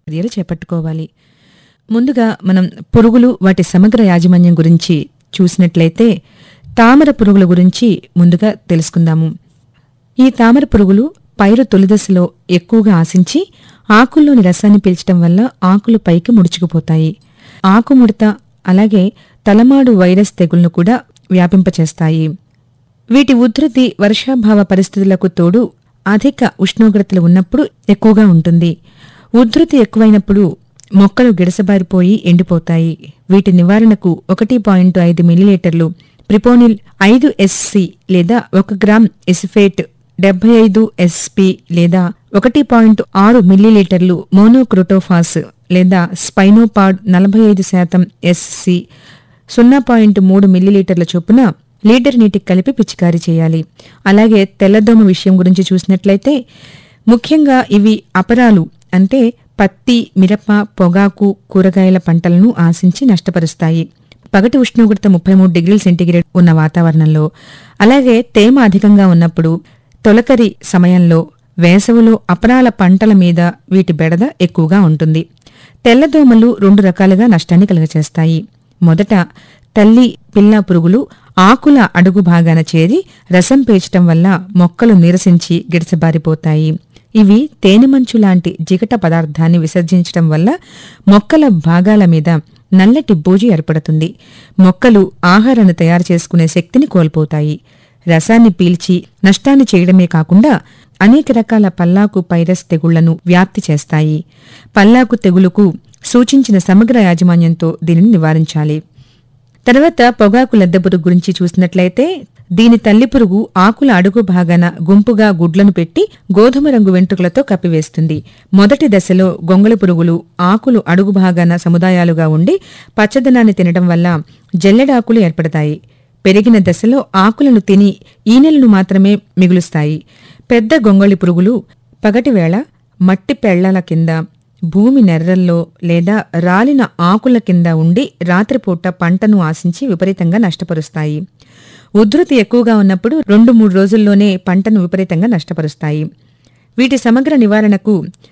చర్యలు చేపట్టుకోవాలి ముందుగా మనం పురుగులు వాటి సమగ్ర యాజమాన్యం గురించి చూసినట్లయితే తామర పురుగుల గురించి ముందుగా తెలుసుకుందాము ఈ తామర పురుగులు పైరు తొలిదశలో ఎక్కువగా ఆశించి ఆకుల్లోని రసాన్ని పీల్చడం వల్ల ఆకులు పైకి ముడుచుకుపోతాయి ఆకుముడత అలాగే తలమాడు వైరస్ తెగుళ్లను కూడా వ్యాపింపచేస్తాయి వీటి ఉధృతి వర్షాభావ పరిస్థితులకు తోడు అధిక ఉష్ణోగ్రతలు ఉన్నప్పుడు ఎక్కువగా ఉంటుంది ఉధృతి ఎక్కువైనప్పుడు మొక్కలు గిడసబారిపోయి ఎండిపోతాయి వీటి నివారణకు ఒకటి పాయింట్ ఐదు మిల్లీలీటర్లు ప్రిపోనిల్ ఐదు ఎస్సి లేదా ఒక గ్రామ్ ఎసిఫేట్ డెబ్బై ఐదు ఎస్పి లేదా ఒకటి పాయింట్ ఆరు మిల్లీలీటర్లు మోనోక్రోటోఫాస్ లేదా స్పైనోపాడ్ నలభై ఐదు శాతం ఎస్సి సున్నా పాయింట్ మూడు మిల్లీలీటర్ల చొప్పున లీటర్ నీటికి కలిపి పిచికారీ చేయాలి అలాగే తెల్లదోమ విషయం గురించి చూసినట్లయితే ముఖ్యంగా ఇవి అపరాలు అంటే పత్తి మిరప పొగాకు కూరగాయల పంటలను ఆశించి నష్టపరుస్తాయి పగటి ఉష్ణోగ్రత ముప్పై మూడు డిగ్రీల సెంటీగ్రేడ్ ఉన్న వాతావరణంలో అలాగే తేమ అధికంగా ఉన్నప్పుడు తొలకరి సమయంలో వేసవిలో అపరాల పంటల మీద వీటి బెడద ఎక్కువగా ఉంటుంది తెల్లదోమలు రెండు రకాలుగా నష్టాన్ని కలుగచేస్తాయి మొదట తల్లి పిల్ల పురుగులు ఆకుల అడుగు భాగాన చేరి రసం పీల్చటం వల్ల మొక్కలు నీరసించి గిడసబారిపోతాయి ఇవి తేనెమంచు లాంటి జిగట పదార్థాన్ని విసర్జించటం వల్ల మొక్కల భాగాల మీద నల్లటి బూజు ఏర్పడుతుంది మొక్కలు ఆహారాన్ని తయారు చేసుకునే శక్తిని కోల్పోతాయి రసాన్ని పీల్చి నష్టాన్ని చేయడమే కాకుండా అనేక రకాల పల్లాకు పైరస్ తెగుళ్లను వ్యాప్తి చేస్తాయి పల్లాకు తెగులుకు సూచించిన సమగ్ర యాజమాన్యంతో దీనిని నివారించాలి తర్వాత పొగాకు లద్దెపురుగు గురించి చూసినట్లయితే దీని తల్లి పురుగు ఆకుల అడుగు భాగాన గుంపుగా గుడ్లను పెట్టి గోధుమ రంగు వెంట్రుకలతో కప్పివేస్తుంది మొదటి దశలో గొంగళి పురుగులు ఆకులు అడుగు భాగాన సముదాయాలుగా ఉండి పచ్చదనాన్ని తినడం వల్ల జల్లెడాకులు ఏర్పడతాయి పెరిగిన దశలో ఆకులను తిని ఈనెలను మాత్రమే మిగులుస్తాయి పెద్ద గొంగళి పురుగులు పగటివేళ మట్టి పెళ్లల కింద భూమి నెర్రల్లో లేదా రాలిన ఆకుల కింద ఉండి రాత్రిపూట పంటను ఆశించి విపరీతంగా నష్టపరుస్తాయి ఉధృతి ఎక్కువగా ఉన్నప్పుడు రెండు మూడు రోజుల్లోనే పంటను విపరీతంగా నష్టపరుస్తాయి వీటి సమగ్ర నివారణకు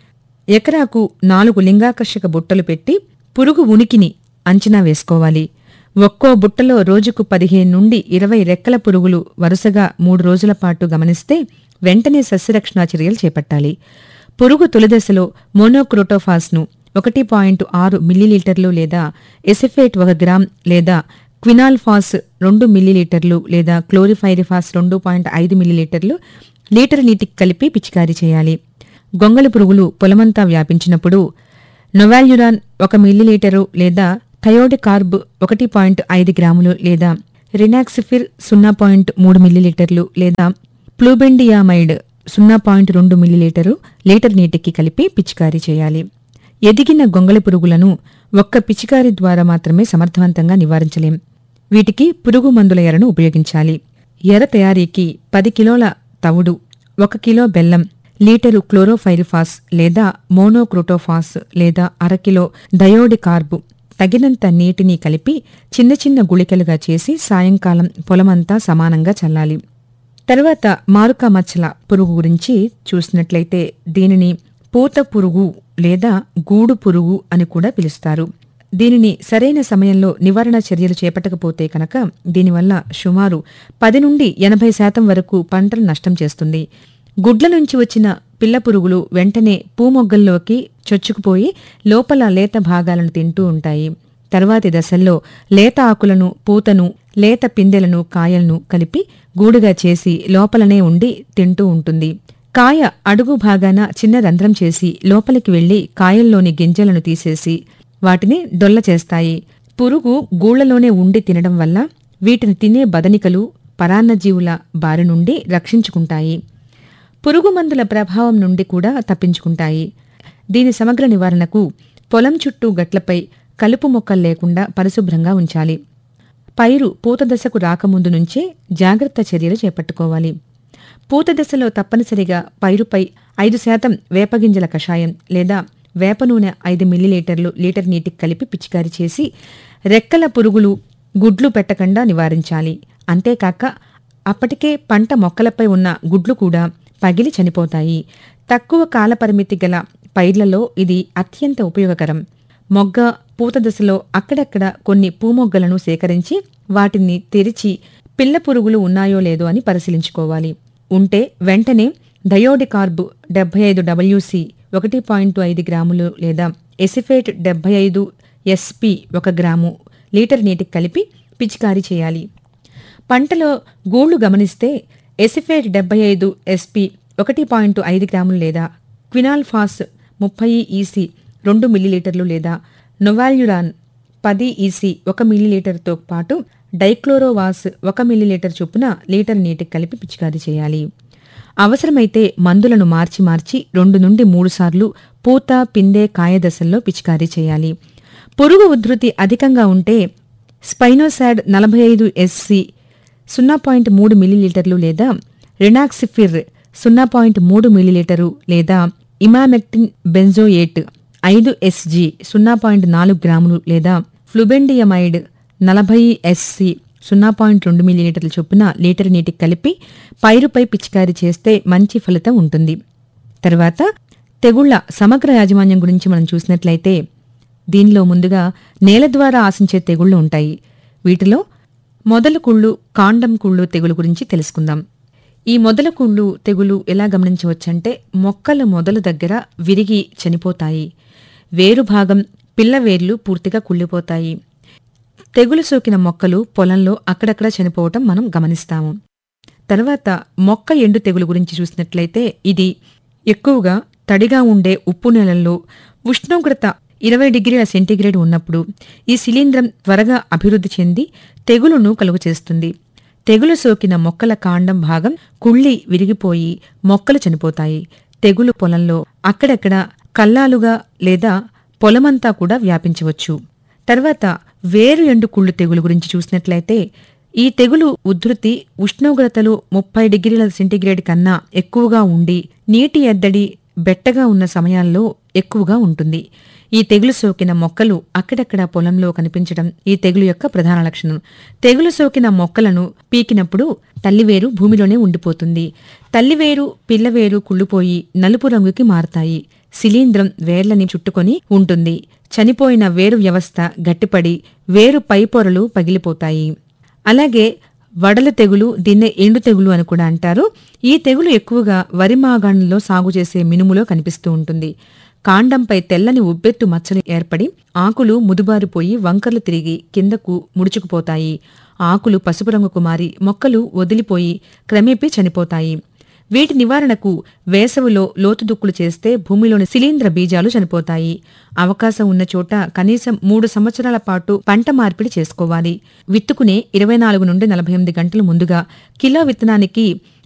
ఎకరాకు నాలుగు లింగాకర్షక బుట్టలు పెట్టి పురుగు ఉనికిని అంచనా వేసుకోవాలి ఒక్కో బుట్టలో రోజుకు పదిహేను నుండి ఇరవై రెక్కల పురుగులు వరుసగా మూడు రోజుల పాటు గమనిస్తే వెంటనే సస్యరక్షణా చర్యలు చేపట్టాలి పురుగు తొలిదశలో మోనోక్రోటోఫాస్ను ఒకటి పాయింట్ ఆరు మిల్లీలీటర్లు లేదా ఎసిఫేట్ ఒక గ్రామ్ లేదా క్వినాల్ఫాస్ రెండు మిల్లీలీటర్లు లేదా క్లోరిఫైరిఫాస్ రెండు పాయింట్ ఐదు మిల్లీలీటర్లు లీటర్ నీటికి కలిపి పిచికారీ చేయాలి గొంగళి పురుగులు పొలమంతా వ్యాపించినప్పుడు నొవాల్యురాన్ ఒక మిల్లీలీటరు లేదా థయోడికార్బ్ ఒకటి పాయింట్ ఐదు గ్రాములు లేదా రినాక్సిఫిర్ సున్నా పాయింట్ మూడు మిల్లీలీటర్లు లేదా ప్లూబెండియామైడ్ సున్నా పాయింట్ రెండు మిల్లీలీటరు లీటర్ నీటికి కలిపి పిచికారీ చేయాలి ఎదిగిన గొంగళి పురుగులను ఒక్క పిచికారీ ద్వారా మాత్రమే సమర్థవంతంగా నివారించలేం వీటికి పురుగు మందుల ఎరను ఉపయోగించాలి ఎర తయారీకి పది కిలోల తవుడు ఒక కిలో బెల్లం లీటరు క్లోరోఫైరిఫాస్ లేదా మోనోక్రోటోఫాస్ లేదా అరకిలో డయోడికార్బు తగినంత నీటిని కలిపి చిన్న చిన్న గుళికలుగా చేసి సాయంకాలం పొలమంతా సమానంగా చల్లాలి తర్వాత మారుకా మచ్చల పురుగు గురించి చూసినట్లయితే దీనిని పూత పురుగు లేదా గూడు పురుగు అని కూడా పిలుస్తారు దీనిని సరైన సమయంలో నివారణ చర్యలు చేపట్టకపోతే కనుక దీనివల్ల సుమారు పది నుండి ఎనభై శాతం వరకు పంటలు నష్టం చేస్తుంది గుడ్ల నుంచి వచ్చిన పిల్ల పురుగులు వెంటనే పూమొగ్గల్లోకి చొచ్చుకుపోయి లోపల లేత భాగాలను తింటూ ఉంటాయి తర్వాతి దశల్లో లేత ఆకులను పూతను లేత పిందెలను కాయలను కలిపి గూడుగా చేసి లోపలనే ఉండి తింటూ ఉంటుంది కాయ అడుగు భాగాన చిన్న రంధ్రం చేసి లోపలికి వెళ్లి కాయల్లోని గింజలను తీసేసి వాటిని డొల్ల చేస్తాయి పురుగు గూళ్లలోనే ఉండి తినడం వల్ల వీటిని తినే బదనికలు పరాన్నజీవుల బారి నుండి రక్షించుకుంటాయి పురుగు మందుల ప్రభావం నుండి కూడా తప్పించుకుంటాయి దీని సమగ్ర నివారణకు పొలం చుట్టూ గట్లపై కలుపు మొక్కలు లేకుండా పరిశుభ్రంగా ఉంచాలి పైరు పూత దశకు రాకముందు నుంచే జాగ్రత్త చర్యలు చేపట్టుకోవాలి పూత దశలో తప్పనిసరిగా పైరుపై ఐదు శాతం వేపగింజల కషాయం లేదా వేప నూనె ఐదు మిల్లీలీటర్లు లీటర్ నీటికి కలిపి పిచికారీ చేసి రెక్కల పురుగులు గుడ్లు పెట్టకుండా నివారించాలి అంతేకాక అప్పటికే పంట మొక్కలపై ఉన్న గుడ్లు కూడా పగిలి చనిపోతాయి తక్కువ కాలపరిమితి గల పైర్లలో ఇది అత్యంత ఉపయోగకరం మొగ్గ పూత దశలో అక్కడక్కడ కొన్ని పూమొగ్గలను సేకరించి వాటిని తెరిచి పిల్ల పురుగులు ఉన్నాయో లేదో అని పరిశీలించుకోవాలి ఉంటే వెంటనే డయోడికార్బ్ డెబ్బై ఐదు డబ్ల్యూసి ఒకటి పాయింట్ ఐదు గ్రాములు లేదా ఎసిఫేట్ డెబ్బై ఐదు ఎస్పి ఒక గ్రాము లీటర్ నీటికి కలిపి పిచికారీ చేయాలి పంటలో గూళ్లు గమనిస్తే ఎసిఫేట్ డెబ్బై ఐదు ఎస్పి ఒకటి పాయింట్ ఐదు గ్రాములు లేదా క్వినాల్ఫాస్ ముప్పై ఈసీ రెండు మిల్లీలీటర్లు లేదా నొవాల్యురాన్ పది ఈసీ ఒక మిల్లీలీటర్తో పాటు డైక్లోరోవాస్ ఒక మిల్లీలీటర్ చొప్పున లీటర్ నీటికి కలిపి పిచికారీ చేయాలి అవసరమైతే మందులను మార్చి మార్చి రెండు నుండి మూడు సార్లు పూత పిందె కాయ దశల్లో పిచికారీ చేయాలి పురుగు ఉధృతి అధికంగా ఉంటే స్పైనోసాడ్ నలభై ఐదు ఎస్సి సున్నా పాయింట్ మూడు మిల్లీలీటర్లు లేదా రినాక్సిఫిర్ సున్నా పాయింట్ మూడు మిల్లీలీటరు లేదా ఇమామెక్టిన్ బెంజోయేట్ ఐదు ఎస్జి సున్నా పాయింట్ నాలుగు గ్రాములు లేదా ఫ్లుబెండియమైడ్ నలభై ఎస్సి సున్నా పాయింట్ రెండు మిల్లీలీటర్ల చొప్పున లీటర్ నీటికి కలిపి పైరుపై పిచికారీ చేస్తే మంచి ఫలితం ఉంటుంది తర్వాత తెగుళ్ల సమగ్ర యాజమాన్యం గురించి మనం చూసినట్లయితే దీనిలో ముందుగా నేల ద్వారా ఆశించే తెగుళ్లు ఉంటాయి వీటిలో మొదల కుళ్ళు కాండం కుళ్ళు తెగులు గురించి తెలుసుకుందాం ఈ మొదల కుళ్ళు తెగులు ఎలా గమనించవచ్చంటే మొక్కల మొదలు దగ్గర విరిగి చనిపోతాయి వేరు భాగం పిల్ల వేర్లు పూర్తిగా కుళ్ళిపోతాయి తెగులు సోకిన మొక్కలు పొలంలో అక్కడక్కడ చనిపోవటం మనం గమనిస్తాము తర్వాత మొక్క ఎండు తెగులు గురించి చూసినట్లయితే ఇది ఎక్కువగా తడిగా ఉండే ఉప్పు నెలల్లో ఉష్ణోగ్రత ఇరవై డిగ్రీల సెంటీగ్రేడ్ ఉన్నప్పుడు ఈ శిలీంధ్రం త్వరగా అభివృద్ధి చెంది తెగులును కలుగచేస్తుంది తెగులు సోకిన మొక్కల కాండం భాగం కుళ్ళి విరిగిపోయి మొక్కలు చనిపోతాయి తెగులు పొలంలో అక్కడక్కడ కల్లాలుగా లేదా పొలమంతా కూడా వ్యాపించవచ్చు తర్వాత వేరు ఎండు కుళ్ళు తెగులు గురించి చూసినట్లయితే ఈ తెగులు ఉధృతి ఉష్ణోగ్రతలు ముప్పై డిగ్రీల సెంటీగ్రేడ్ కన్నా ఎక్కువగా ఉండి నీటి ఎద్దడి బెట్టగా ఉన్న సమయాల్లో ఎక్కువగా ఉంటుంది ఈ తెగులు సోకిన మొక్కలు అక్కడక్కడ పొలంలో కనిపించడం ఈ తెగులు యొక్క ప్రధాన లక్షణం తెగులు సోకిన మొక్కలను పీకినప్పుడు తల్లివేరు భూమిలోనే ఉండిపోతుంది తల్లివేరు పిల్లవేరు కుళ్ళిపోయి నలుపు రంగుకి మారతాయి శిలీంధ్రం వేర్లని చుట్టుకొని ఉంటుంది చనిపోయిన వేరు వ్యవస్థ గట్టిపడి వేరు పైపొరలు పగిలిపోతాయి అలాగే వడల తెగులు దీన్నే ఎండు తెగులు అని కూడా అంటారు ఈ తెగులు ఎక్కువగా వరి మాగాణంలో సాగు చేసే మినుములో కనిపిస్తూ ఉంటుంది కాండంపై తెల్లని ఉబ్బెత్తు మచ్చలు ఏర్పడి ఆకులు ముదుబారిపోయి వంకర్లు తిరిగి కిందకు ముడుచుకుపోతాయి ఆకులు పసుపు రంగుకు మారి మొక్కలు వదిలిపోయి క్రమేపీ చనిపోతాయి వీటి నివారణకు వేసవిలో లోతుదుక్కులు చేస్తే భూమిలోని శిలీంద్ర బీజాలు చనిపోతాయి అవకాశం ఉన్న చోట కనీసం మూడు సంవత్సరాల పాటు పంట మార్పిడి చేసుకోవాలి విత్తుకునే ఇరవై నాలుగు నుండి నలభై ఎనిమిది గంటల ముందుగా కిలో విత్తనానికి